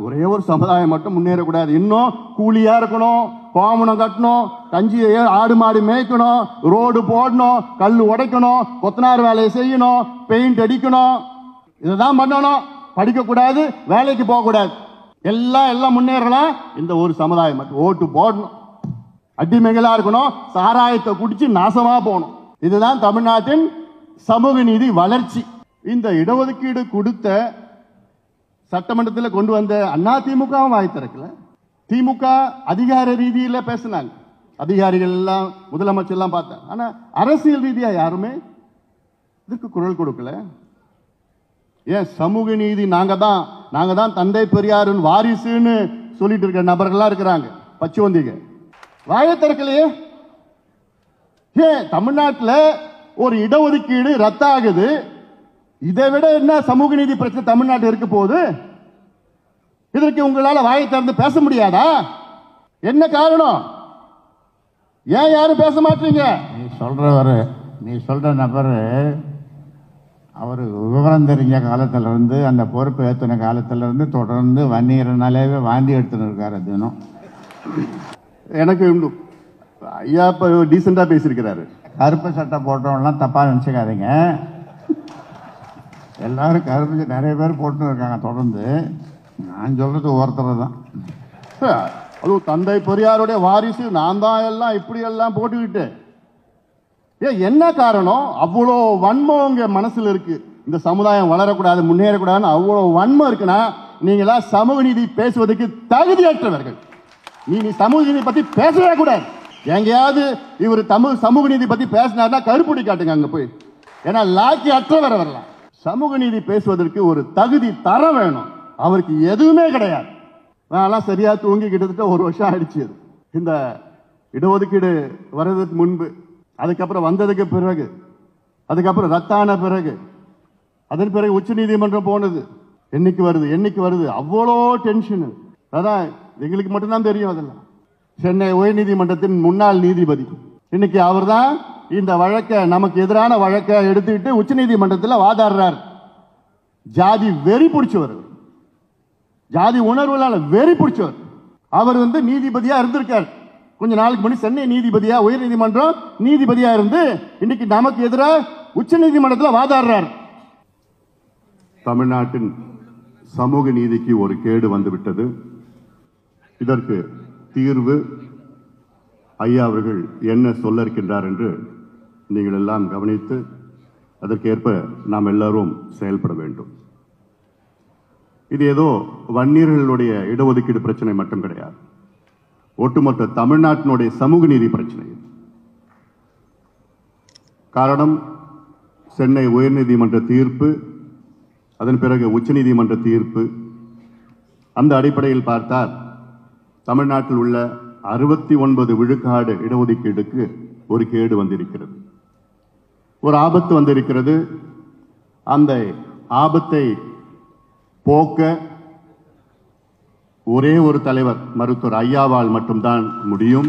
ஒரே ஒரு சமுதாயம் மட்டும் முன்னேறக்கூடாது இன்னும் கூலியா இருக்கணும் கோமணம் கட்டணும் கஞ்சி ஆடு மாடு மேய்க்கணும் ரோடு போடணும் கல் உடைக்கணும் கொத்தனார் வேலையை செய்யணும் பெயிண்ட் அடிக்கணும் இதுதான் பண்ணணும் படிக்கக்கூடாது வேலைக்கு போகக்கூடாது எல்லாம் எல்லாம் முன்னேறலாம் இந்த ஒரு சமுதாயம் மட்டும் ஓட்டு போடணும் அடிமைகளா இருக்கணும் சாராயத்தை குடிச்சு நாசமா போகணும் இதுதான் தமிழ்நாட்டின் சமூக நீதி வளர்ச்சி இந்த இடஒதுக்கீடு கொடுத்த சட்டமன்றத்தில் கொண்டு வந்த அண்ணா திமுகவும் வாய் திறக்கல திமுக அதிகார ரீதியில பேசினாங்க அதிகாரிகள் எல்லாம் முதலமைச்சர் எல்லாம் பார்த்தாங்க ஆனா அரசியல் ரீதியா யாருமே இதுக்கு குரல் கொடுக்கல ஏன் சமூக நீதி நாங்க தான் நாங்க தான் தந்தை பெரியாரின் வாரிசுன்னு சொல்லிட்டு இருக்க நபர்களா இருக்கிறாங்க பச்சுவந்திக வாயை திறக்கலையே ஏன் தமிழ்நாட்டில் ஒரு இடஒதுக்கீடு ரத்தாகுது இதை விட என்ன சமூக நீதி பிரச்சனை தமிழ்நாட்டில் இருக்க போகுது இதற்கு உங்களால வாயை திறந்து பேச முடியாதா என்ன காரணம் ஏன் யாரும் பேச மாட்டீங்க நீ சொல்றவர் நீ சொல்ற நபர் அவர் விவரம் தெரிஞ்ச காலத்துல இருந்து அந்த பொறுப்பு ஏற்றின காலத்துல இருந்து தொடர்ந்து வன்னியர்னாலேவே வாந்தி எடுத்துன்னு இருக்காரு தினம் எனக்கு இன்னும் ஐயா இப்ப டீசெண்டா பேசியிருக்கிறாரு கருப்பு சட்டை போட்டவங்கலாம் தப்பா நினைச்சுக்காதீங்க எல்லாரும் கருப்பு சட்டை நிறைய பேர் போட்டுன்னு இருக்காங்க தொடர்ந்து நான் சொல்றது ஒருத்தர் தான் அதுவும் தந்தை பெரியாருடைய வாரிசு நான் தான் எல்லாம் இப்படி எல்லாம் போட்டுக்கிட்டு ஏன் என்ன காரணம் அவ்வளோ வன்மம் உங்க மனசுல இருக்கு இந்த சமுதாயம் வளரக்கூடாது முன்னேறக்கூடாதுன்னு அவ்வளோ வன்மம் இருக்குன்னா நீங்களாம் சமூக நீதி பேசுவதற்கு தகுதியற்றவர்கள் நீ நீ சமூக நீதி பத்தி பேசவே கூடாது எங்கேயாவது இவர் தமிழ் சமூக நீதி பத்தி பேசினார்னா கருப்புடி காட்டுங்க அங்க போய் ஏன்னா லாக்கி அற்றவர் வரலாம் சமூக நீதி பேசுவதற்கு ஒரு தகுதி தர வேணும் அவருக்கு எதுவுமே கிடையாது நான்லாம் சரியா தூங்கி கிட்டத்தட்ட ஒரு வருஷம் ஆயிடுச்சு அது. இந்த இடஒதுக்கீடு வர்றதுக்கு முன்பு அதுக்கப்புறம் வந்ததுக்கு பிறகு அதுக்கப்புறம் ரத்தான பிறகு அதன் பிறகு உச்ச நீதிமன்றம் போனது என்னைக்கு வருது என்னைக்கு வருது அவ்வளோ டென்ஷன் அதான் எங்களுக்கு மட்டும்தான் தெரியும் அதெல்லாம் சென்னை உயர்நீதிமன்றத்தின் முன்னாள் நீதிபதி இன்னைக்கு அவர்தான் இந்த வழக்கை நமக்கு எதிரான வழக்கை எடுத்துக்கிட்டு உச்ச நீதிமன்றத்தில் வாதாடுறார் ஜாதி வெறி பிடிச்சவர் அவர். ஜாதி உணர்வுனால வெறி பிடிச்சவர் அவர் வந்து நீதிபதியா இருந்திருக்கார் கொஞ்ச நாளுக்கு முன்னாடி சென்னை நீதிபதியா உயர் நீதிமன்றம் நீதிபதியா இருந்து இன்னைக்கு நமக்கு எதிராக உச்ச நீதிமன்றத்தில் வாதாடுறார் தமிழ்நாட்டின் சமூக நீதிக்கு ஒரு கேடு வந்துவிட்டது இதற்கு தீர்வு ஐயா அவர்கள் என்ன சொல்ல இருக்கின்றார் என்று நீங்கள் எல்லாம் கவனித்து அதற்கேற்ப நாம் எல்லாரும் செயல்பட வேண்டும் இது ஏதோ வன்னியர்களுடைய இடஒதுக்கீடு பிரச்சனை மட்டும் கிடையாது ஒட்டுமொத்த தமிழ்நாட்டினுடைய சமூக நீதி பிரச்சனை இது. காரணம் சென்னை உயர்நீதிமன்ற தீர்ப்பு அதன் பிறகு உச்சநீதிமன்ற தீர்ப்பு அந்த அடிப்படையில் பார்த்தால் தமிழ்நாட்டில் உள்ள அறுபத்தி ஒன்பது விழுக்காடு இடஒதுக்கீடுக்கு ஒரு கேடு வந்திருக்கிறது ஒரு ஆபத்து வந்திருக்கிறது அந்த ஆபத்தை போக்க ஒரே ஒரு தலைவர் மருத்துவர் ஐயாவால் மட்டும்தான் முடியும்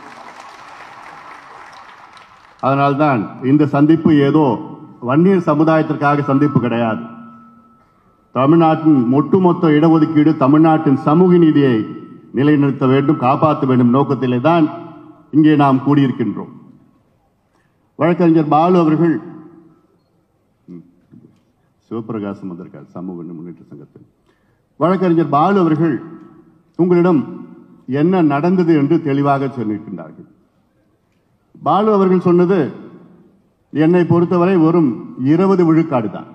அதனால்தான் இந்த சந்திப்பு ஏதோ வன்னியர் சமுதாயத்திற்காக சந்திப்பு கிடையாது தமிழ்நாட்டின் ஒட்டுமொத்த இடஒதுக்கீடு தமிழ்நாட்டின் சமூக நீதியை நிலைநிறுத்த வேண்டும் காப்பாற்ற வேண்டும் நோக்கத்திலே தான் இங்கே நாம் கூடியிருக்கின்றோம் வழக்கறிஞர் பாலு அவர்கள் ம், சிவபிரகாசம் வந்திருக்கார் சமூக முன்னேற்ற சங்கத்தில் வழக்கறிஞர் பாலு அவர்கள் உங்களிடம் என்ன நடந்தது என்று தெளிவாக சொல்லியிருக்கின்றார்கள் பாலு அவர்கள் சொன்னது என்னை பொறுத்தவரை வெறும் இருபது விழுக்காடு தான்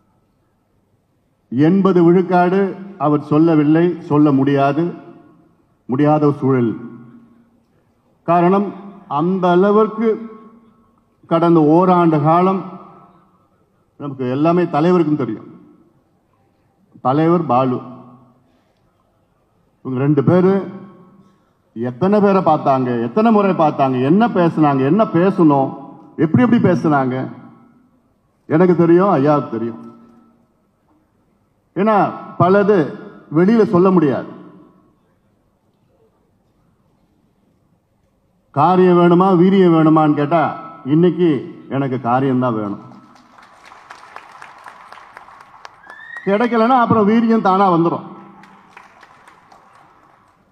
எண்பது விழுக்காடு அவர் சொல்லவில்லை சொல்ல முடியாது முடியாத ஒரு சூழல் காரணம் அந்த அளவிற்கு கடந்த ஓராண்டு காலம் நமக்கு எல்லாமே தலைவருக்கும் தெரியும் தலைவர் பாலு இவங்க ரெண்டு பேரு எத்தனை பேரை பார்த்தாங்க எத்தனை முறை பார்த்தாங்க என்ன பேசுனாங்க என்ன பேசணும் எப்படி எப்படி பேசுனாங்க எனக்கு தெரியும் ஐயாவுக்கு தெரியும் ஏன்னா பலது வெளியில சொல்ல முடியாது காரியம் வேணுமா வீரியம் வேணுமான்னு கேட்டா இன்னைக்கு எனக்கு காரியம்தான் வேணும் கிடைக்கலன்னா அப்புறம் வீரியம் தானா வந்துடும்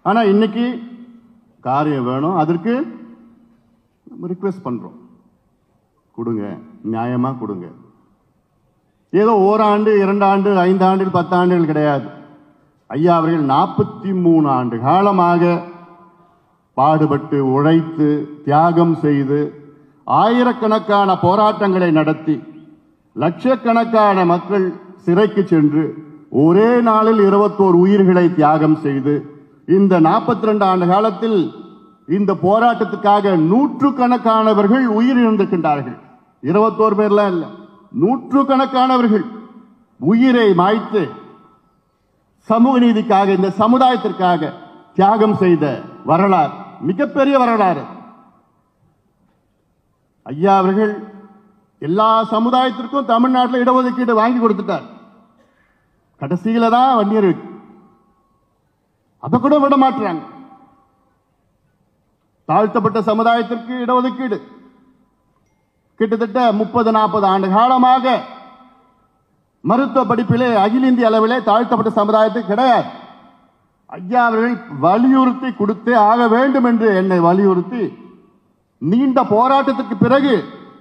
ஆனா இன்னைக்கு காரியம் வேணும் அதற்கு நம்ம ரிக்வெஸ்ட் பண்றோம் கொடுங்க நியாயமா கொடுங்க ஏதோ ஓராண்டு இரண்டு ஆண்டு ஐந்து ஆண்டுகள் பத்து ஆண்டுகள் கிடையாது ஐயா அவர்கள் நாற்பத்தி மூணு ஆண்டு காலமாக பாடுபட்டு உழைத்து தியாகம் செய்து ஆயிரக்கணக்கான போராட்டங்களை நடத்தி லட்சக்கணக்கான மக்கள் சிறைக்கு சென்று ஒரே நாளில் இருபத்தோரு உயிர்களை தியாகம் செய்து இந்த நாற்பத்தி ரெண்டு ஆண்டு காலத்தில் இந்த போராட்டத்துக்காக நூற்றுக்கணக்கானவர்கள் உயிர் இழந்திருக்கின்றார்கள் இருபத்தோரு பேர்லாம் இல்ல நூற்றுக்கணக்கானவர்கள் உயிரை மாய்த்து சமூக நீதிக்காக இந்த சமுதாயத்திற்காக தியாகம் செய்த வரலாறு மிகப்பெரிய வரலாறு ஐயா அவர்கள் எல்லா சமுதாயத்திற்கும் தமிழ்நாட்டில் இடஒதுக்கீடு வாங்கி கொடுத்துட்டார் கடைசியில தான் வன்னியர் இருக்கு. அதை கூட விட மாட்டுறாங்க தாழ்த்தப்பட்ட சமுதாயத்திற்கு இடஒதுக்கீடு கிட்டத்தட்ட முப்பது நாற்பது ஆண்டு காலமாக மருத்துவ படிப்பிலே அகில இந்திய அளவிலே தாழ்த்தப்பட்ட சமுதாயத்துக்கு கிடையாது ஐயா அவர்கள் வலியுறுத்தி கொடுத்தே ஆக வேண்டும் என்று என்னை வலியுறுத்தி நீண்ட போராட்டத்துக்கு பிறகு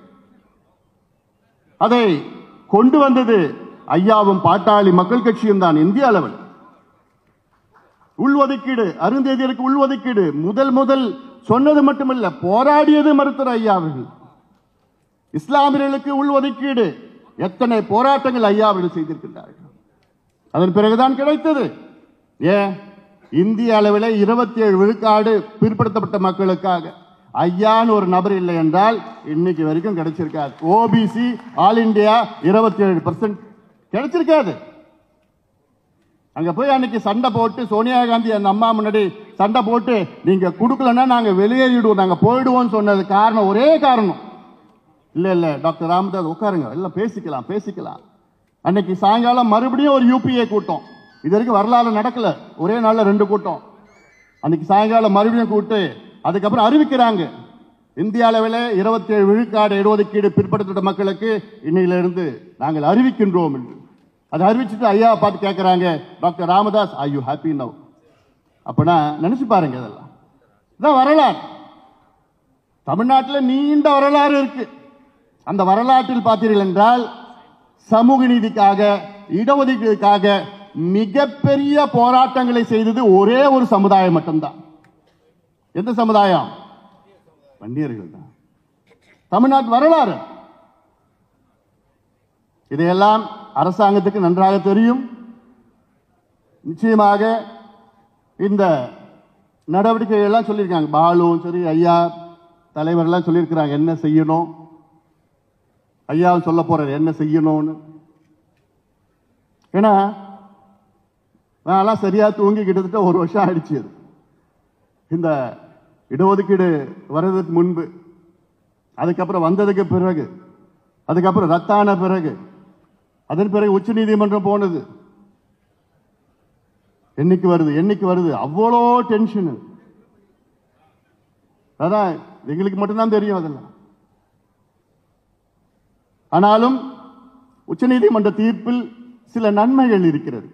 அதை கொண்டு வந்தது ஐயாவும் பாட்டாளி மக்கள் கட்சியும் தான் இந்திய அளவில் உள்ஒதுக்கீடு அருந்தேதியருக்கு உள்ஒதுக்கீடு முதல் முதல் சொன்னது மட்டுமல்ல போராடியது மருத்துவர் ஐயா அவர்கள் இஸ்லாமியர்களுக்கு உள்ஒதுக்கீடு எத்தனை போராட்டங்கள் ஐயா அவர்கள் செய்திருக்கின்றார்கள் அதன் பிறகுதான் கிடைத்தது ஏன் இந்திய அளவில் இருபத்தி ஏழு விழுக்காடு பிற்படுத்தப்பட்ட மக்களுக்காக ஐயான்னு ஒரு நபர் இல்லை என்றால் இன்னைக்கு வரைக்கும் கிடைச்சிருக்காது ஓபிசி ஆல் இந்தியா இருபத்தி ஏழு பர்சன்ட் கிடைச்சிருக்காது அங்க போய் அன்னைக்கு சண்டை போட்டு சோனியா காந்தி அந்த அம்மா முன்னாடி சண்டை போட்டு நீங்க கொடுக்கலன்னா நாங்க வெளியேறிடுவோம் நாங்க போயிடுவோம் சொன்னது காரணம் ஒரே காரணம் இல்ல இல்ல டாக்டர் ராமதாஸ் உட்காருங்க எல்லாம் பேசிக்கலாம் பேசிக்கலாம் அன்னைக்கு சாயங்காலம் மறுபடியும் ஒரு யூபிஏ கூட்டம் இது வரைக்கும் வரலாறு நடக்கல ஒரே நாள்ல ரெண்டு கூட்டம் அன்னைக்கு சாயங்காலம் மறுபடியும் கூட்டு அதுக்கப்புறம் அறிவிக்கிறாங்க இந்திய அளவில் இருபத்தி ஏழு விழுக்காடு இடஒதுக்கீடு பிற்படுத்தப்பட்ட மக்களுக்கு இன்னையிலிருந்து நாங்கள் அறிவிக்கின்றோம் என்று அதை அறிவிச்சுட்டு ஐயா பார்த்து கேட்கறாங்க doctor Ramadoss I you happy now அப்பனா நினைச்சு பாருங்க இதெல்லாம் இதான் வரலாறு தமிழ்நாட்டில் நீண்ட வரலாறு இருக்கு அந்த வரலாற்றில் பார்த்தீர்கள் என்றால் சமூக நீதிக்காக இடஒதுக்கீடுக்காக மிகப்பெரிய போராட்டங்களை செய்தது ஒரே ஒரு சமுதாயம் மட்டும்தான் எந்த சமுதாயம் வன்னியர்கள் தான் தமிழ்நாட்டு வரலாறு இதையெல்லாம் அரசாங்கத்துக்கு நன்றாக தெரியும் நிச்சயமாக இந்த நடவடிக்கைகள் எல்லாம் சொல்லியிருக்காங்க பாலும் சரி ஐயா தலைவர்லாம் சொல்லியிருக்கிறாங்க என்ன செய்யணும் ஐயாவும் சொல்ல போறாரு என்ன செய்யணும்னு ஏன்னா நான்லாம் சரியா தூங்கி கிட்டத்தட்ட ஒரு வருஷம் ஆயிடுச்சு அது. இந்த இடஒதுக்கீடு வர்றதுக்கு முன்பு அதுக்கப்புறம் வந்ததுக்கு பிறகு அதுக்கப்புறம் ரத்தான பிறகு அதன் பிறகு உச்ச நீதிமன்றம் போனது என்னைக்கு வருது என்னைக்கு வருது அவ்வளோ டென்ஷன் அதான் எங்களுக்கு மட்டும்தான் தெரியும் அதெல்லாம் ஆனாலும் உச்சநீதிமன்ற தீர்ப்பில் சில நன்மைகள் இருக்கிறது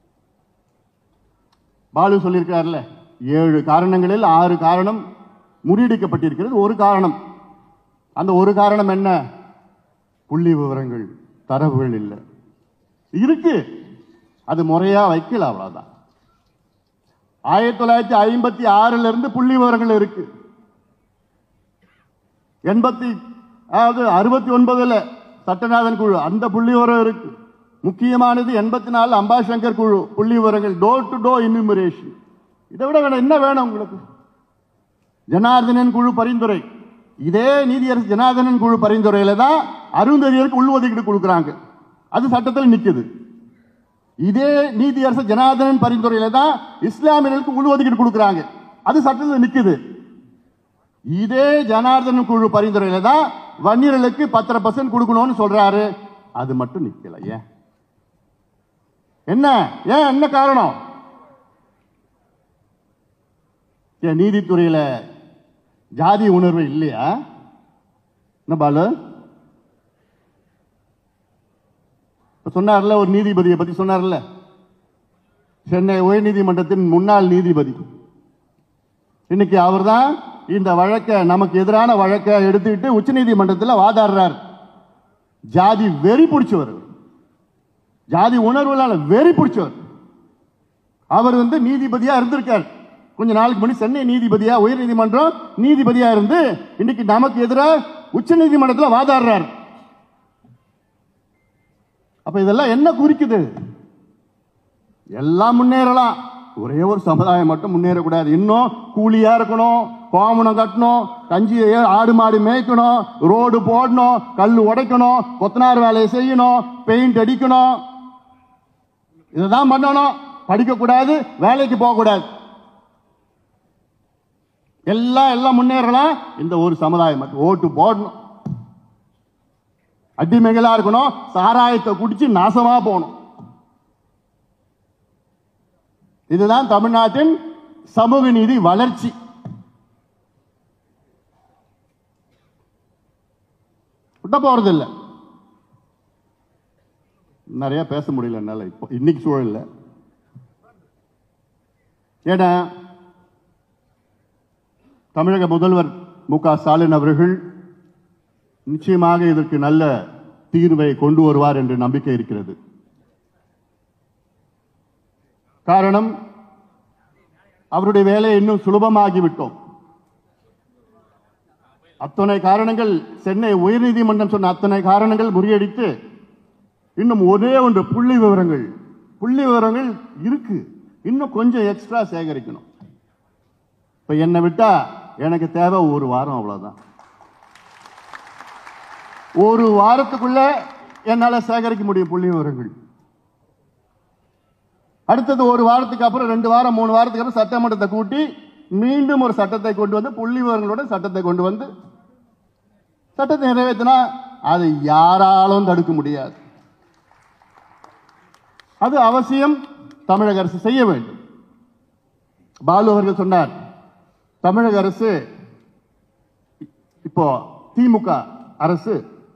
பாலு சொல்லியிருக்காருல்ல ஏழு காரணங்களில் ஆறு காரணம் முறியடிக்கப்பட்டிருக்கிறது ஒரு காரணம் அந்த ஒரு காரணம் என்ன புள்ளி விவரங்கள் தரவுகள் இல்லை இருக்கு அது முறையா வைக்கல அவ்வளவுதான் ஆயிரத்தி தொள்ளாயிரத்தி ஐம்பத்தி ஆறுல இருந்து புள்ளி விவரங்கள் இருக்கு எண்பத்தி அதாவது அறுபத்தி ஒன்பதுல சட்டநாதன் குழு அந்த புள்ளி விவரம் இருக்கு முக்கியமானது எண்பத்தி நாலு அம்பாசங்கர் குழு புள்ளி விவரங்கள் டோர் டு டோர் இன்யூமரேஷன் இதை விட வேணும் என்ன வேணும் உங்களுக்கு ஜனார்தனன் குழு பரிந்துரை இதே நீதியரசு ஜனார்தனன் குழு பரிந்துரையில தான் அருந்ததியருக்கு உள்ஒதுக்கீடு கொடுக்குறாங்க அது சட்டத்தில் நிக்குது இதே நீதியரசு ஜனார்தனன் பரிந்துரையில தான் இஸ்லாமியர்களுக்கு உள்ஒதுக்கீடு கொடுக்குறாங்க அது சட்டத்தில் நிக்குது இதே ஜனார்தனன் குழு பரிந்துரையில தான் வன்னியர்களுக்கு பத்தரை பர்சன்ட் கொடுக்கணும்னு சொல்றாரு அது மட்டும் நிக்கல ஏன் என்ன ஏன் என்ன காரணம் ஏன் நீதித்துறையில ஜாதி உணர்வு இல்லையா என்ன பாலு இப்ப சொன்னார்ல ஒரு நீதிபதியை பத்தி சொன்னார்ல சென்னை உயர்நீதிமன்றத்தின் முன்னாள் நீதிபதி இன்னைக்கு அவர்தான் இந்த வழக்கை நமக்கு எதிரான வழக்கை எடுத்துக்கிட்டு உச்சநீதிமன்றத்தில் வாதாடுறார் ஜாதி வெறி பிடிச்சவர் ஜாதி உணர்வுல வெறி பிடிச்சவர் அவர் வந்து நீதிபதியா இருந்திருக்கார் கொஞ்ச நாளுக்கு முன்னாடி சென்னை நீதிபதியா உயர் நீதிமன்றம் நீதிபதியா இருந்து இன்னைக்கு நமக்கு எதிராக உச்ச நீதிமன்றத்தில் வாதாடுறார் அப்ப இதெல்லாம் என்ன குறிக்குது எல்லாம் முன்னேறலாம் ஒரே ஒரு சமுதாயம் மட்டும் முன்னேறக்கூடாது இன்னும் கூலியா இருக்கணும் கோமணம் கட்டணும் கஞ்சி ஆடு மாடு மேய்க்கணும் ரோடு போடணும் கல் உடைக்கணும் கொத்தனார் வேலையை செய்யணும் பெயிண்ட் அடிக்கணும் இதுதான் பண்ணணும் படிக்கக்கூடாது வேலைக்கு போகக்கூடாது எல்லாம் எல்லாம் முன்னேறலாம் இந்த ஒரு சமுதாயம் மட்டும் ஓட்டு போடணும் அடிமைகளா இருக்கணும் சாராயத்தை குடிச்சு நாசமா போகணும் இதுதான் தமிழ்நாட்டின் சமூக நீதி வளர்ச்சி விட்ட போறது இல்ல நிறைய பேச முடியல என்னால இப்போ இன்னைக்கு சூழல்ல ஏன்னா தமிழக முதல்வர் மு க ஸ்டாலின் அவர்கள் நிச்சயமாக இதற்கு நல்ல தீர்வை கொண்டு வருவார் என்று நம்பிக்கை இருக்கிறது காரணம் அவருடைய வேலையை இன்னும் சுலபமாகிவிட்டோம் அத்தனை காரணங்கள் சென்னை உயர்நீதிமன்றம் சொன்ன அத்தனை காரணங்கள் முறியடித்து இன்னும் ஒரே ஒன்று புள்ளி விவரங்கள் புள்ளி விவரங்கள் இருக்கு இன்னும் கொஞ்சம் எக்ஸ்ட்ரா சேகரிக்கணும் இப்ப என்னை விட்டா எனக்கு தேவை ஒரு வாரம் அவ்வளவுதான் ஒரு வாரத்துக்குள்ள என்னால சேகரிக்க முடியும் புள்ளி விவரங்கள் அடுத்தது ஒரு வாரத்துக்கு அப்புறம் ரெண்டு வாரம் மூணு வாரத்துக்கு அப்புறம் சட்டமன்றத்தை கூட்டி மீண்டும் ஒரு சட்டத்தை கொண்டு வந்து புள்ளி விவரங்களோட சட்டத்தை கொண்டு வந்து சட்டத்தை நிறைவேற்றினா அதை யாராலும் தடுக்க முடியாது அது அவசியம் தமிழக அரசு செய்ய வேண்டும் பாலு அவர்கள் சொன்னார் தமிழக அரசு இப்போ திமுக அரசு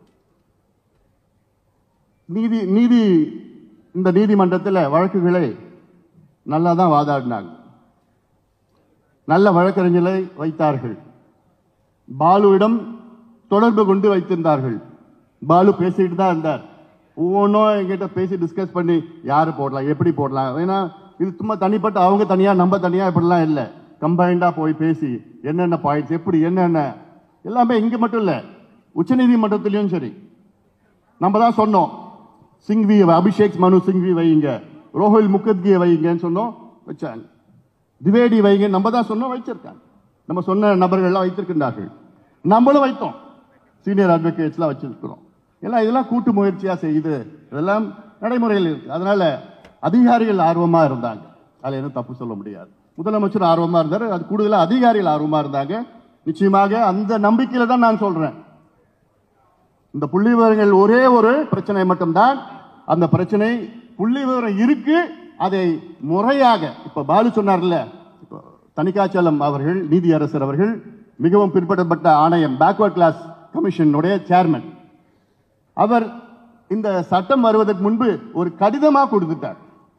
நீதி நீதி இந்த நீதிமன்றத்தில் வழக்குகளை நல்லா தான் வாதாடினாங்க நல்ல வழக்கறிஞர்களை வைத்தார்கள் பாலுவிடம் தொடர்பு கொண்டு வைத்திருந்தார்கள் பாலு பேசிட்டு தான் இருந்தார் ஒவ்வொன்றும் எங்கிட்ட பேசி டிஸ்கஸ் பண்ணி யாரு போடலாம் எப்படி போடலாம் ஏன்னா இது சும்மா தனிப்பட்ட அவங்க தனியா நம்ம தனியா இப்படிலாம் இல்லை கம்பைண்டா போய் பேசி என்னென்ன பாயிண்ட்ஸ் எப்படி என்னென்ன எல்லாமே இங்க மட்டும் இல்ல உச்சநீதிமன்றத்திலையும் சரி நம்ம தான் சொன்னோம் சிங்வி அபிஷேக் மனு சிங்வி வைங்க ரோஹில் முகத்கியை வைங்கன்னு சொன்னோம் வச்சாங்க திவேடி வைங்க நம்ம தான் சொன்னோம் வச்சிருக்காங்க நம்ம சொன்ன நபர்கள்லாம் வைத்திருக்கின்றார்கள் நம்மளும் வைத்தோம் சீனியர் அட்வொகேட்ஸ்லாம் வச்சிருக்கிறோம் எல்லாம் இதெல்லாம் கூட்டு முயற்சியா செய்யுது இதெல்லாம் நடைமுறையில் இருக்கு அதனால அதிகாரிகள் ஆர்வமா இருந்தாங்க அதுல எதுவும் தப்பு சொல்ல முடியாது முதலமைச்சர் ஆர்வமா இருந்தாரு அது கூடுதலா அதிகாரிகள் ஆர்வமா இருந்தாங்க நிச்சயமாக அந்த நம்பிக்கையில தான் நான் சொல்றேன் இந்த புள்ளி விவரங்கள் ஒரே ஒரு பிரச்சனை மட்டும்தான் அந்த பிரச்சனை புள்ளி விவரம் இருக்கு அதை முறையாக இப்ப பாலு சொன்னார்ல இப்போ தணிகாச்சலம் அவர்கள் நீதியரசர் அவர்கள் மிகவும் பிற்படுத்தப்பட்ட ஆணையம் பேக்வர்ட் கிளாஸ் கமிஷனுடைய சேர்மன் அவர் இந்த சட்டம் வருவதற்கு முன்பு ஒரு கடிதமா கொடுத்துட்டார்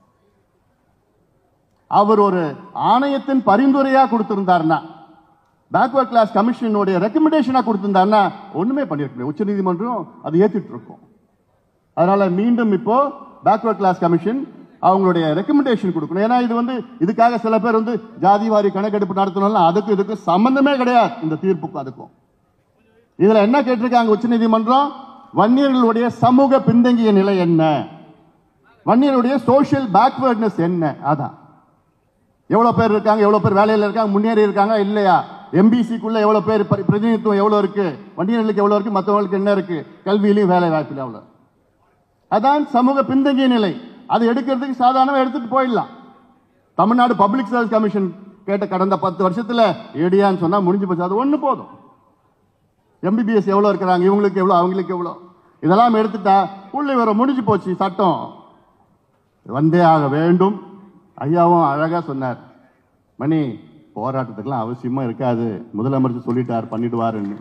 அவர் ஒரு ஆணையத்தின் பரிந்துரையா கொடுத்திருந்தார்னா பேக்வர்ட் கிளாஸ் கமிஷனுடைய ரெக்கமெண்டேஷனா கொடுத்திருந்தாருன்னா ஒண்ணுமே பண்ணிருக்க முடியாது உச்ச நீதிமன்றம் அதை ஏத்துட்டு இருக்கும் அதனால மீண்டும் இப்போ பேக்வர்ட் கிளாஸ் கமிஷன் அவங்களுடைய ரெக்கமெண்டேஷன் கொடுக்கணும் ஏன்னா இது வந்து இதுக்காக சில பேர் வந்து ஜாதி வாரி கணக்கெடுப்பு நடத்தணும்னா அதுக்கு இதுக்கு சம்பந்தமே கிடையாது இந்த தீர்ப்புக்கும் அதுக்கும் இதுல என்ன கேட்டிருக்காங்க உச்ச நீதிமன்றம் வன்னியர்களுடைய சமூக பின்தங்கிய நிலை என்ன வன்னியருடைய சோஷியல் பேக்வேர்ட்னஸ் என்ன அதான் எவ்வளவு பேர் இருக்காங்க எவ்வளவு பேர் வேலையில இருக்காங்க முன்னேறி இருக்காங்க இல்லையா எம்பிசிக்குள்ள எவ்வளவு பேர் பரி- பிரதிநிதித்துவம் எவ்வளவு இருக்கு வண்டியர்களுக்கு எவ்வளவு இருக்கு மற்றவங்களுக்கு என்ன இருக்கு கல்வியிலையும் வேலை வாய்ப்பில் எவ்வளவு அதான் சமூக பின்தங்கிய நிலை அதை எடுக்கிறதுக்கு சாதாரணமா எடுத்துட்டு போயிடலாம் தமிழ்நாடு பப்ளிக் சர்வீஸ் கமிஷன் கேட்ட கடந்த பத்து வருஷத்துல ஏடியான்னு சொன்னா முடிஞ்சு போச்சு அது ஒண்ணு போதும் எம்பிபிஎஸ் எவ்வளவு இருக்கிறாங்க இவங்களுக்கு எவ்வளவு அவங்களுக்கு எவ்வளவு இதெல்லாம் எடுத்துட்டா புள்ளி வர முடிஞ்சு போச்சு சட்டம் வந்தே ஆக வேண்டும் ஐயாவும் அழகா சொன்னார் மணி போராட்டத்துக்குலாம் அவசியமா இருக்காது முதலமைச்சர் சொல்லிட்டார் பண்ணிடுவாருன்னு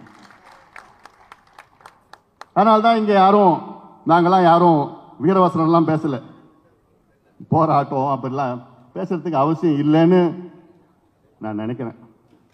அதனால்தான் இங்க யாரும் நாங்கெல்லாம் யாரும் வீரவசனம்லாம் பேசல போராட்டம் அப்படிலாம் பேசுறதுக்கு அவசியம் இல்லைன்னு நான் நினைக்கிறேன்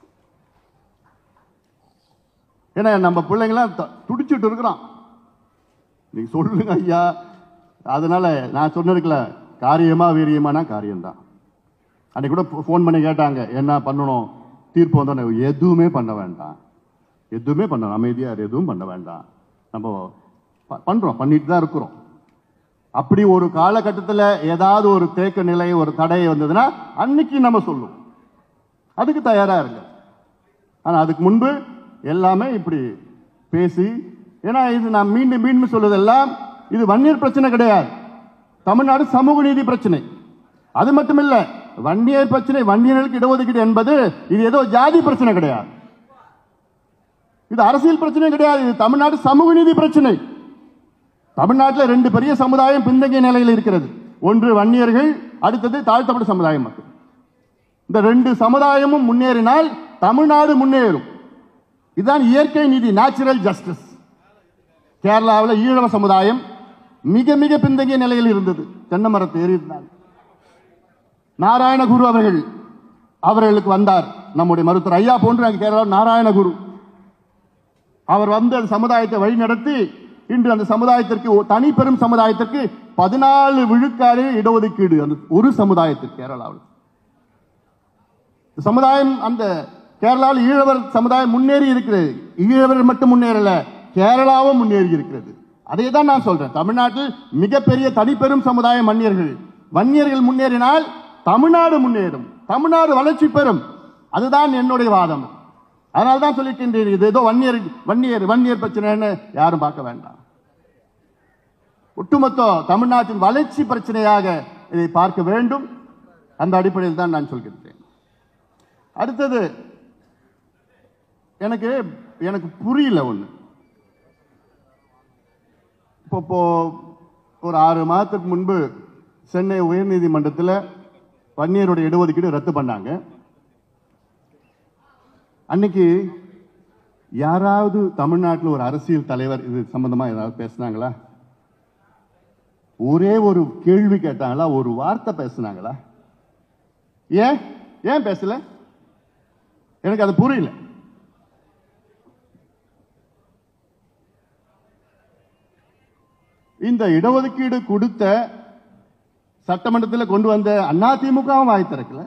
ஏன்னா நம்ம பிள்ளைங்களாம் த- துடிச்சிட்டு இருக்கிறோம் நீங்க சொல்லுங்க ஐயா அதனால நான் சொன்னதுக்குல காரியமா வீரியமானா காரியம்தான் அன்னைக்கு கூட ஃபோன் பண்ணி கேட்டாங்க என்ன பண்ணணும் தீர்ப்பு வந்தோடனே எதுவுமே பண்ண வேண்டாம் எதுவுமே பண்ண அமைதியா இரு, எதுவும் பண்ண வேண்டாம் நம்ம ப- பண்றோம் பண்ணிட்டு தான் இருக்கிறோம் அப்படி ஒரு காலகட்டத்தில் ஏதாவது ஒரு தேக்க நிலை ஒரு தடை வந்ததுன்னா அன்னைக்கு நம்ம சொல்லுவோம் அதுக்கு தயாரா இருங்க ஆனா அதுக்கு முன்பு எல்லாமே இப்படி பேசி ஏன்னா இது நான் மீண்டும் மீண்டும் சொல்வதெல்லாம் இது வன்னியர் பிரச்சனை கிடையாது தமிழ்நாடு சமூக நீதி பிரச்சனை அது மட்டும் இல்ல வன்னியர் பிரச்சனை வன்னியர்களுக்கு இடஒதுக்கீடு என்பது இது ஏதோ ஜாதி பிரச்சனை கிடையாது இது அரசியல் பிரச்சனை கிடையாது இது தமிழ்நாடு சமூக நீதி பிரச்சனை தமிழ்நாட்டில் ரெண்டு பெரிய சமுதாயம் பின்தங்கிய நிலையில் இருக்கிறது ஒன்று வன்னியர்கள் அடுத்தது தாழ்த்தப்பட்ட சமுதாயம் மக்கள் இந்த ரெண்டு சமுதாயமும் முன்னேறினால் தமிழ்நாடு முன்னேறும் இதுதான் இயற்கை நீதி நேச்சுரல் ஜஸ்டிஸ் கேரளாவில் ஈழவ சமுதாயம் மிக மிக பின்தங்கிய நிலையில் இருந்தது தென்னை மரத்தை ஏறியிருந்தார் நாராயணகுரு அவர்கள் அவர்களுக்கு வந்தார் நம்முடைய மருத்துவர் ஐயா போன்று அங்கே கேரளா நாராயணகுரு அவர் வந்து அந்த சமுதாயத்தை வழிநடத்தி இன்று அந்த சமுதாயத்திற்கு ஒரு தனி பெரும் சமுதாயத்திற்கு பதினாலு விழுக்காடு இடஒதுக்கீடு அந்த ஒரு சமுதாயத்திற்கு கேரளாவில் இந்த சமுதாயம் அந்த கேரளாவில் ஈழவர் சமுதாயம் முன்னேறி இருக்கிறது ஈழவர் மட்டும் முன்னேறல கேரளாவும் முன்னேறி இருக்கிறது அதே தான் நான் சொல்றேன் தமிழ்நாட்டில் மிகப்பெரிய தனிப்பெரும் சமுதாயம் வன்னியர்கள் வன்னியர்கள் முன்னேறினால் தமிழ்நாடு முன்னேறும் தமிழ்நாடு வளர்ச்சி பெறும் அதுதான் என்னுடைய வாதம் அதனால தான் சொல்லியிருக்கின்றேன் இது ஏதோ வன்னியர் வன்னியர் வன்னியர் பிரச்சனைன்னு யாரும் பார்க்க வேண்டாம் ஒட்டுமொத்த தமிழ்நாட்டின் வளர்ச்சி பிரச்சனையாக இதை பார்க்க வேண்டும் அந்த அடிப்படையில் தான் நான் சொல்கின்றேன் அடுத்தது எனக்கு எனக்கு புரியல ஒண்ணு இப்போ இப்போ ஒரு ஆறு மாதத்துக்கு முன்பு சென்னை உயர்நீதிமன்றத்தில் வன்னியருடைய இடஒதுக்கீடு ரத்து பண்ணாங்க அன்னைக்கு யாராவது தமிழ்நாட்டில் ஒரு அரசியல் தலைவர் இது சம்பந்தமா ஏதாவது பேசுனாங்களா ஒரே ஒரு கேள்வி கேட்டாங்களா ஒரு வார்த்தை பேசுனாங்களா ஏன் ஏன் பேசல எனக்கு அது புரியல இந்த இடஒதுக்கீடு கொடுத்த சட்டமன்றத்தில் கொண்டு வந்த அண்ணா திமுகவும் வாய் திறக்கல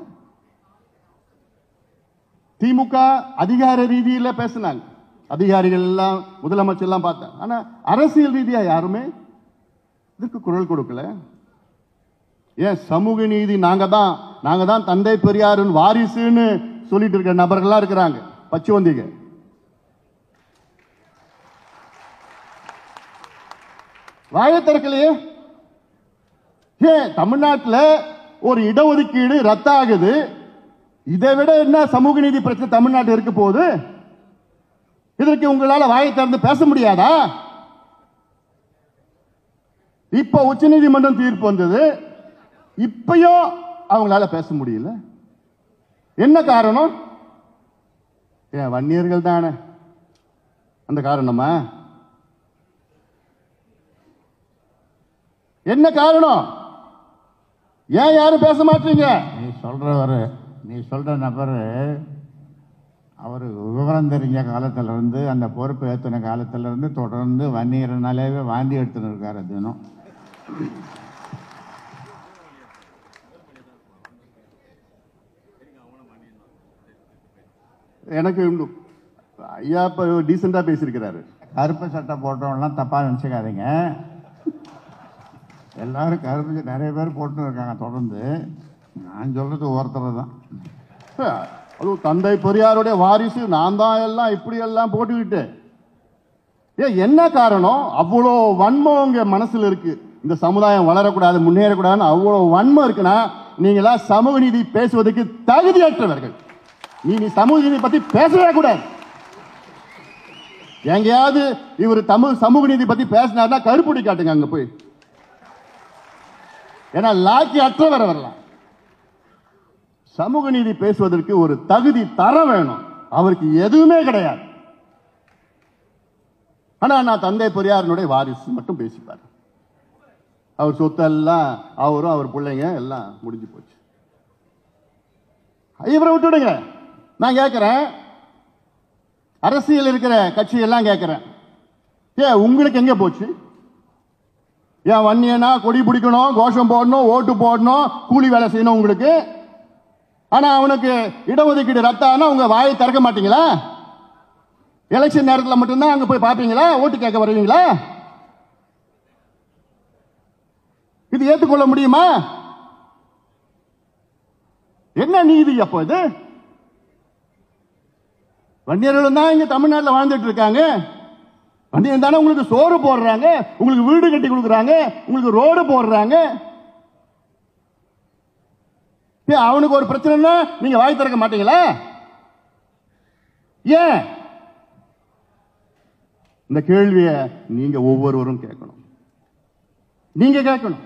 திமுக அதிகார ரீதியில பேசினாங்க அதிகாரிகள் எல்லாம் முதலமைச்சர் எல்லாம் பார்த்தாங்க ஆனா அரசியல் ரீதியா யாருமே இதுக்கு குரல் கொடுக்கல ஏன் சமூக நீதி நாங்க தான் நாங்க தான் தந்தை பெரியாரின் வாரிசுன்னு சொல்லிட்டு இருக்கிற நபர்களா இருக்கிறாங்க பச்சுவந்திக வாயை திறக்கலையே ஏன் தமிழ்நாட்டுல ஒரு இடஒதுக்கீடு ரத்தாகுது இதை விட என்ன சமூக நீதி பிரச்சனை தமிழ்நாட்டில் இருக்க போகுது இதற்கு உங்களால வாயை திறந்து பேச முடியாதா இப்ப உச்சநீதிமன்றம் தீர்ப்பு வந்தது இப்பயும் அவங்களால பேச முடியல என்ன காரணம் ஏன் வன்னியர்கள் தானே அந்த காரணமா என்ன காரணம் ஏன் யாரும் பேச மாட்டீங்க நீ சொல்றவர் நீ சொல்ற நபர் அவர் விவரம் தெரிஞ்ச காலத்துல இருந்து அந்த பொறுப்பு ஏற்றின காலத்துல இருந்து தொடர்ந்து வன்னியர்னாலேவே வாந்தி எடுத்துன்னு இருக்காரு தினம் எனக்கு இந்த- ஐயா இப்ப டீசெண்டா பேசியிருக்கிறாரு கருப்பு சட்டை போட்டவங்கலாம் தப்பா நினச்சிக்காதீங்க எல்லாரும் கருப்பு சட்டை நிறைய பேர் போட்டுன்னு இருக்காங்க தொடர்ந்து நான் சொல்றது ஒருத்தர் தான் அதுவும் தந்தை பெரியாருடைய வாரிசு நான் தான் எல்லாம் இப்படி எல்லாம் போட்டுக்கிட்டு ஏன் என்ன காரணம் அவ்வளோ வன்மம் உங்க மனசுல இருக்கு இந்த சமுதாயம் வளரக்கூடாது முன்னேறக்கூடாதுன்னு அவ்வளோ வன்மம் இருக்குன்னா நீங்களா சமூக நீதி பேசுவதற்கு தகுதியற்றவர்கள் நீ நீ சமூக நீதி பத்தி பேசவே கூடாது எங்கேயாவது இவர் தமிழ் சமூக நீதி பத்தி பேசினார்னா கருப்புடி காட்டுங்க அங்க போய் ஏன்னா லாக்கி அற்றவர் வரலாம் சமூக நீதி பேசுவதற்கு ஒரு தகுதி தர வேணும் அவருக்கு எதுவுமே கிடையாது ஆனா நான் தந்தை பெரியாரினுடைய வாரிசு மட்டும் பேசிப்பார் அவர் சொத்தெல்லாம் அவரும் அவர் பிள்ளைங்க எல்லாம் முடிஞ்சு போச்சு இவரை விட்டுடுங்க நான் கேட்கிறேன் அரசியல் இருக்கிற கட்சி எல்லாம் கேட்கிறேன் ஏ உங்களுக்கு எங்க போச்சு ஏன் வன்னியனா கொடி பிடிக்கணும் கோஷம் போடணும் ஓட்டு போடணும் கூலி வேலை செய்யணும் உங்களுக்கு ஆனா அவனுக்கு இடஒதுக்கீடு ரத்தானா உங்க வாயை திறக்க மாட்டீங்களா எலெக்ஷன் நேரத்தில் மட்டும்தான் அங்க போய் பார்ப்பீங்களா ஓட்டு கேட்க வருவீங்களா இது ஏற்றுக்கொள்ள முடியுமா என்ன நீதி அப்போ இது வன்னியர்கள் தான் இங்க தமிழ்நாட்டில் வாழ்ந்துட்டு இருக்காங்க வன்னியர் தானே உங்களுக்கு சோறு போடுறாங்க உங்களுக்கு வீடு கட்டி கொடுக்குறாங்க உங்களுக்கு ரோடு போடுறாங்க ஏன் அவனுக்கு ஒரு பிரச்சனைன்னா நீங்க வாய் திறக்க மாட்டீங்களா ஏன் இந்த கேள்வியை நீங்க ஒவ்வொருவரும் கேட்கணும் நீங்க கேட்கணும்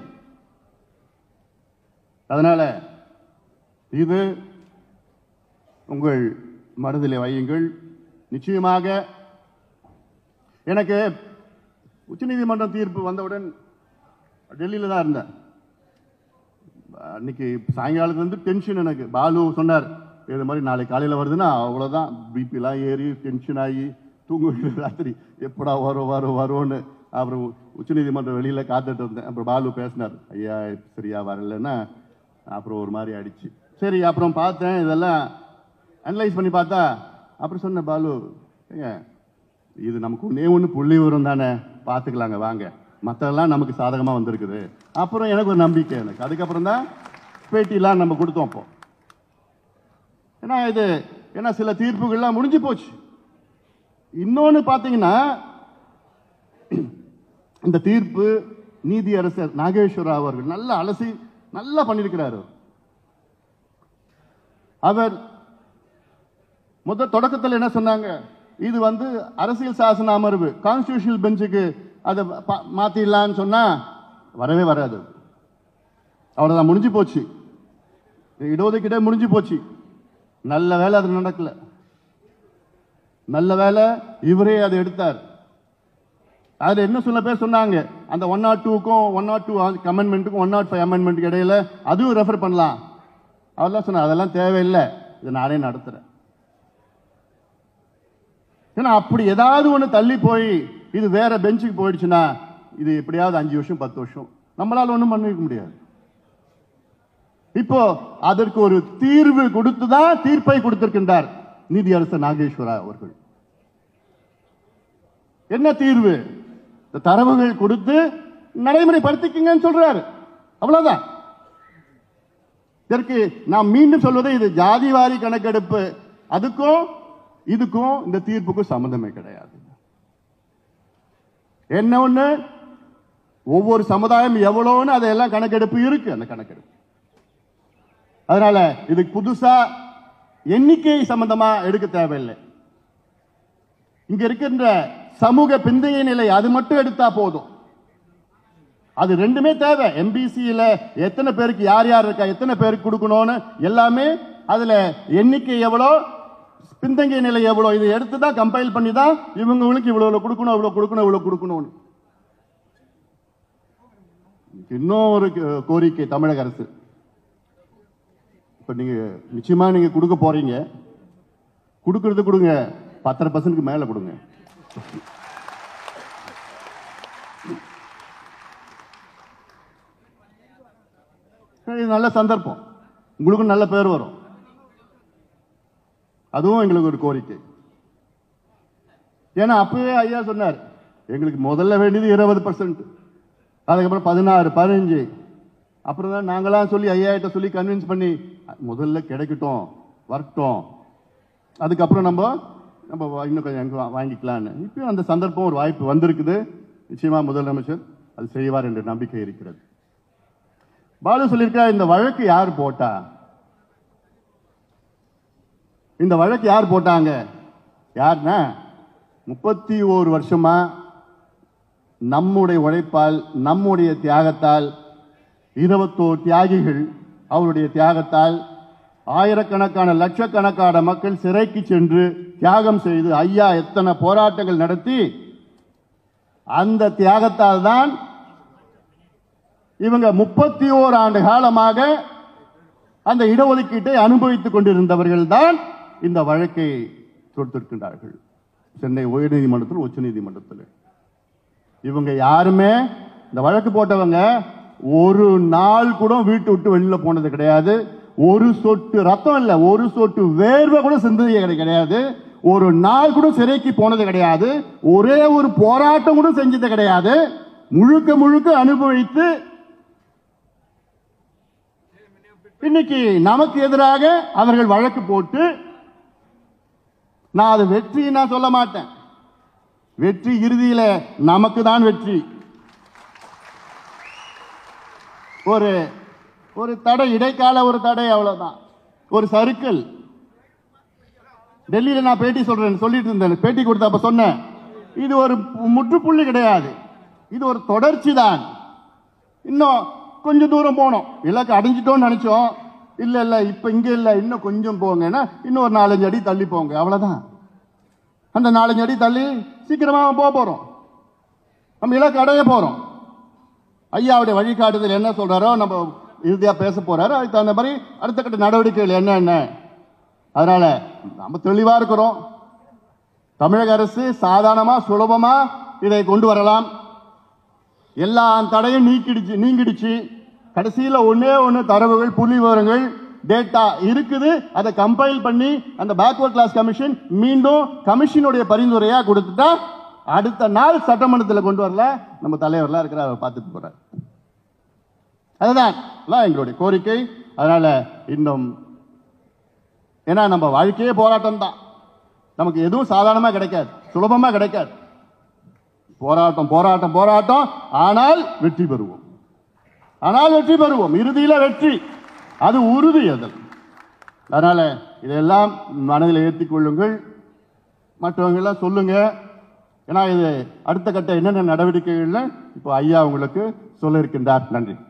அதனால இது உங்கள் மனதிலே வையுங்கள் நிச்சயமாக எனக்கு உச்சநீதிமன்றம் தீர்ப்பு வந்தவுடன் டெல்லியில தான் இருந்தேன் அன்னைக்கு சாயங்காலத்துல இருந்து டென்ஷன் எனக்கு பாலு சொன்னார் இது மாதிரி நாளைக்கு காலையில் வருதுன்னா அவ்வளோதான் பிபிலாம் ஏறி டென்ஷன் ஆகி தூங்க ராத்திரி எப்படா வரும் வரும் வரும்னு அப்புறம் உச்சநீதிமன்றம் வெளியில காத்துட்டு இருந்தேன் அப்புறம் பாலு பேசினார் ஐயா சரியா வரலன்னா அப்புறம் ஒரு மாதிரி ஆயிடுச்சு சரி அப்புறம் பார்த்தேன் இதெல்லாம் அனலைஸ் பண்ணி பார்த்தா அப்புறம் சொன்ன பாலு ஏங்க இது நமக்கு ஒன்னே ஒன்று புள்ளி வரும் தானே பார்த்துக்கலாங்க வாங்க மற்றெல்லாம் நமக்கு சாதகமாக வந்திருக்குது அப்புறம் எனக்கு ஒரு நம்பிக்கை எனக்கு அதுக்கப்புறம் தான் பேட்டிலாம் நம்ம கொடுத்தோம் அப்போ ஏன்னா இது ஏன்னா சில தீர்ப்புகள்லாம் முடிஞ்சு போச்சு இன்னொன்று பார்த்தீங்கன்னா இந்த தீர்ப்பு நீதியரசர் நாகேஸ்வரா அவர்கள் நல்ல அலசி நல்லா பண்ணியிருக்கிறாரு அவர் முத தொடக்கத்தில் என்ன சொன்னாங்க இது வந்து அரசியல் சாசன அமர்வு கான்ஸ்டியூஷனல் பெஞ்சுக்கு அதை பா- மாத்திடலாம்னு சொன்னா வரவே வராது அவ்வளவுதான் முடிஞ்சு போச்சு இடஒதுக்கீடே முடிஞ்சு போச்சு நல்ல வேலை அது நடக்கல நல்ல வேலை இவரே அதை எடுத்தார் அதுல என்ன சில பேர் சொன்னாங்க அந்த ஒன் நாட் டூக்கும் ஒன் நாட் டூ அமெண்ட்மெண்ட்டுக்கும் ஒன் நாட் ஃபைவ் அமெண்ட்மெண்ட்டுக்கு இடையில அதுவும் ரெஃபர் பண்ணலாம் அவர்லாம் சொன்னார் அதெல்லாம் தேவையில்லை இதை நானே நடத்துறேன் ஏன்னா அப்படி ஏதாவது ஒன்று தள்ளி போய் இது வேற பெஞ்சுக்கு போயிடுச்சுன்னா இது எப்படியாவது அஞ்சு வருஷம் பத்து வருஷம் நம்மளால ஒன்றும் பண்ணிக்க முடியாது இப்போ அதற்கு ஒரு தீர்வு கொடுத்துதான் தீர்ப்பை கொடுத்திருக்கின்றார் நீதியரசர் நாகேஸ்வரா அவர்கள் என்ன தீர்வு இந்த தரவுகள் கொடுத்து நடைமுறைப்படுத்திக்கங்கன்னு சொல்றாரு அவ்வளவுதான் இதற்கு நாம் மீண்டும் சொல்வதை இது ஜாதிவாரி கணக்கெடுப்பு அதுக்கும் இதுக்கும் இந்த தீர்ப்புக்கும் சம்பந்தமே கிடையாது என்ன ஒண்ணு ஒவ்வொரு சமுதாயம் எவ்வளவுன்னு அதெல்லாம் கணக்கெடுப்பு இருக்கு அந்த கணக்கெடுப்பு அதனால இதுக்கு புதுசா எண்ணிக்கை சம்பந்தமா எடுக்க தேவையில்லை இங்க இருக்கின்ற சமூக பிந்தைய நிலை அது மட்டும் எடுத்தா போதும் அது ரெண்டுமே தேவை எம்பிசியில எத்தனை பேருக்கு யார் யார் இருக்கா எத்தனை பேருக்கு கொடுக்கணும்னு எல்லாமே அதுல எண்ணிக்கை எவ்வளோ பின்தங்கிய நிலை எவ்வளோ இதை எடுத்து தான் கம்பைல் பண்ணி தான் இவங்களுக்கு இவ்வளவு இவ்வளவு கொடுக்கணும் இவ்வளவு கொடுக்கணும் இவ்வளவு கொடுக்கணும்னு இன்னும் ஒரு கோ- கோரிக்கை தமிழக அரசு இப்ப நீங்க நிச்சயமா நீங்க கொடுக்க போறீங்க கொடுக்கறது கொடுங்க பத்தரை பர்சன்ட்க்கு மேல கொடுங்க இது நல்ல சந்தர்ப்பம் உங்களுக்கும் நல்ல பேர் வரும் அதுவும் எங்களுக்கு ஒரு கோரிக்கை ஏன்னா அப்பவே ஐயா சொன்னார் எங்களுக்கு முதல்ல வேண்டியது இருபது பர்சன்ட் அதுக்கப்புறம் பதினாறு பதினஞ்சு அப்புறம் தான் நாங்களாம் சொல்லி ஐயாயிட்ட சொல்லி கன்வின்ஸ் பண்ணி முதல்ல கிடைக்கட்டும் வரட்டும் அதுக்கப்புறம் நம்ம நம்ம வா- இன்னும் கொஞ்சம் எங்க வா- வாங்கிக்கலாம்னு இப்பயும் அந்த சந்தர்ப்பம் ஒரு வாய்ப்பு வந்திருக்குது நிச்சயமா முதலமைச்சர் அது செய்வார் என்ற நம்பிக்கை இருக்கிறது பாலு சொல்லியிருக்கா இந்த வழக்கு யார் போட்டா இந்த வழக்கு யார் போட்டாங்க யாருன்னா முப்பத்தி ஓரு வருஷமா நம்முடைய உழைப்பால் நம்முடைய தியாகத்தால் இருபத்தோரு தியாகிகள் அவருடைய தியாகத்தால் ஆயிரக்கணக்கான லட்சக்கணக்கான மக்கள் சிறைக்கு சென்று தியாகம் செய்து ஐயா எத்தனை போராட்டங்கள் நடத்தி அந்த தியாகத்தால் தான் இவங்க முப்பத்தி ஓர் ஆண்டு காலமாக அந்த இடஒதுக்கீட்டை அனுபவித்துக் கொண்டிருந்தவர்கள் தான் இந்த வழக்கை தொடுத்திருக்கின்றார்கள் சென்னை உயர்நீதிமன்றத்தில் உச்சநீதிமன்றத்தில் இவங்க யாருமே இந்த வழக்கு போட்டவங்க ஒரு நாள் கூட வீட்டு விட்டு வெளியில போனது கிடையாது ஒரு சொட்டு ரத்தம் இல்ல ஒரு சொட்டு வேர்வை கூட சிந்தது கிடை- கிடையாது ஒரு நாள் கூட சிறைக்கு போனது கிடையாது ஒரே ஒரு போராட்டம் கூட செஞ்சது கிடையாது முழுக்க முழுக்க அனுபவித்து இன்னைக்கு நமக்கு எதிராக அவர்கள் வழக்கு போட்டு நான் அது வெற்றி நான் சொல்ல மாட்டேன் வெற்றி இறுதியில நமக்கு தான் வெற்றி ஒரு ஒரு தடை இடைக்கால ஒரு தடை அவ்வளவுதான் ஒரு சறுக்கல் டெல்லியில நான் பேட்டி சொல்றேன் சொல்லிட்டு இருந்தேன் பேட்டி கொடுத்தப்ப சொன்னேன் இது ஒரு முற்றுப்புள்ளி கிடையாது இது ஒரு தொடர்ச்சி தான் இன்னும் கொஞ்சம் தூரம் போனோம் இலக்கு அடைஞ்சிட்டோம்னு நினைச்சோம் இல்ல இல்ல இப்ப இங்க இல்ல இன்னும் கொஞ்சம் போங்கன்னா இன்னும் ஒரு நாலஞ்சு அடி தள்ளி போங்க அவ்வளவுதான் அந்த நாலஞ்சு அடி தள்ளி சீக்கிரமா போக போறோம் நம்ம இலக்கு அடைய போறோம் ஐயாவுடைய வழிகாட்டுதல் என்ன சொல்றாரோ நம்ம இறுதியா பேச போறாரு அதுக்கு தகுந்த மாதிரி அடுத்த கட்ட நடவடிக்கைகள் என்ன என்ன அதனால நம்ம தெளிவா இருக்கிறோம் தமிழக அரசு சாதாரணமா சுலபமா இதை கொண்டு வரலாம் எல்லா தடையும் நீக்கிடுச்சு நீங்கிடுச்சு கடைசியில் ஒண்ணே ஒன்று தரவுகள் புள்ளி விவரங்கள் டேட்டா இருக்குது அதை கம்பைல் பண்ணி அந்த பேக்வர்ட் கிளாஸ் கமிஷன் மீண்டும் கமிஷனுடைய பரிந்துரையா கொடுத்துட்டா அடுத்த நாள் சட்டமன்றத்தில் கொண்டு வரல நம்ம தலைவர்லாம் இருக்கிற அவர் பார்த்துட்டு போறார் அதுதான் எல்லாம் எங்களுடைய கோரிக்கை அதனால இன்னும் ஏன்னா நம்ம வாழ்க்கையே போராட்டம் தான் நமக்கு எதுவும் சாதாரணமா கிடைக்காது சுலபமா கிடைக்காது போராட்டம் போராட்டம் போராட்டம் ஆனால் வெற்றி பெறுவோம் ஆனால் வெற்றி பெறுவோம் இறுதியில வெற்றி அது உறுதி அதில் அதனால இதெல்லாம் மனதில் ஏற்றிக் கொள்ளுங்கள் மற்றவங்க எல்லாம் சொல்லுங்க ஏன்னா இது அடுத்த கட்ட என்னென்ன நடவடிக்கைகள்னு இப்போ ஐயா உங்களுக்கு சொல்ல இருக்கின்றார் நன்றி